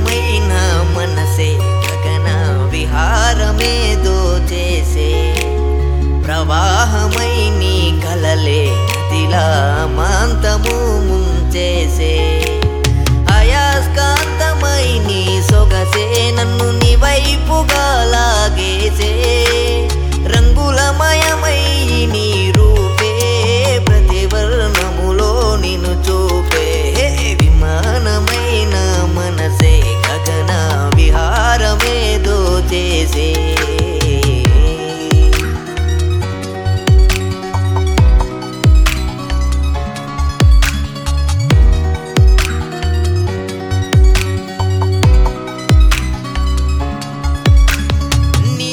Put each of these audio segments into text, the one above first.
విమానమైన మనసే గగన విహారమేదో చేసే ప్రవాహమై నీ కలలే నదిలా మాంతము ముంచేసే అయాస్కాంతమై నీ సొగసే నన్ను నీ వైపుగా లాగేసే రంగులమయమై నీ రూపే ప్రతివర్ణములో నిన్ను చూపే విమానమైన మనసే గగన విహారమేదో చేసే నీ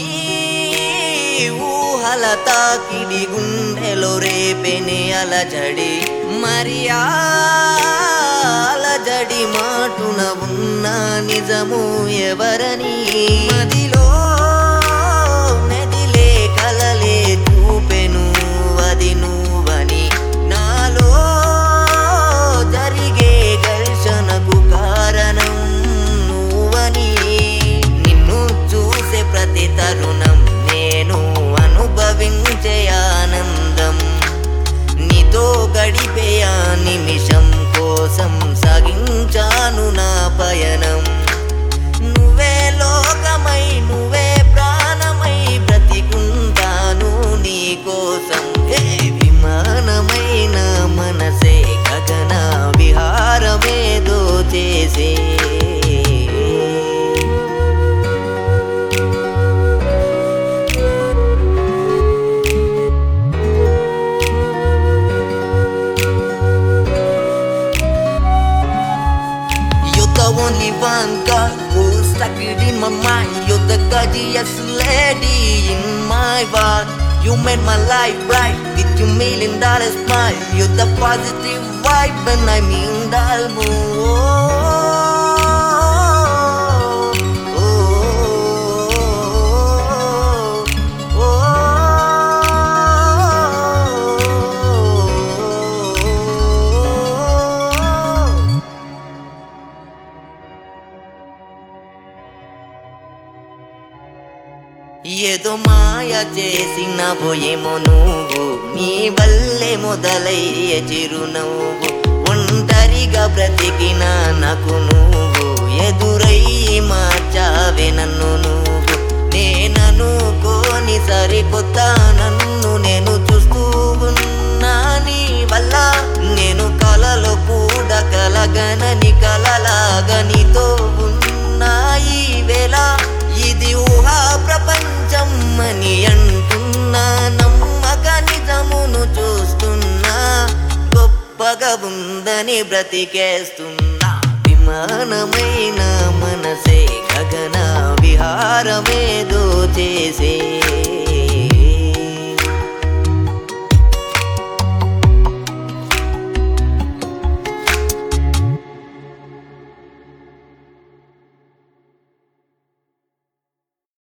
ఊహల తాకిడి గుండెలో రేపెనే అలజడి మరి ఆ అలజడి మాటున ఉన్న నిజము ఎవరని మదిలో నదిలే కలలే చూపెను అది నువ్వని నాలో జరిగే ఘర్షణకు కారణం నువ్వని నిన్ను చూసే ప్రతి తరుణం నేను అనుభవించే ఆనందం నీతో గడిపే ఆ నిమిషం కోసం సాగించాను నా పయనం నువ్వే లోకమై నువ్వే ప్రాణమై బ్రతికుంటాను నీ కోసం హే విమానమైన మనసే గగన విహారమేదో చేసే You're the only one girl who's stuck it in my mind. You're the gorgeous lady in my world. You made my life bright with your million dollar smile. You're the positive vibe when I'm in the mood. Oh, oh, oh. ఏదో మాయ చేసినవో ఏమో నువ్వు నీ వల్లే మొదలయ్యే చిరునవ్వు ఒంటరిగా బ్రతికిన నాకు నువ్వు ఎదురై మార్చావే నన్ను నువ్వు నేననుకోని సరికొత్త నన్ను నేను చూస్తూ ఉన్నా నీ వల్ల నేను కలలో కూడా కలగనని కలలాగా నీతో ఉన్నా ఈ వేళ ఇది ఊహా ప్రపంచం అని అంటున్నా నమ్మక నిజమును చూస్తున్నా గొప్పగా ఉందని బ్రతికేస్తున్నా విమానమైన మనసే గగన విహారమేదో చేసే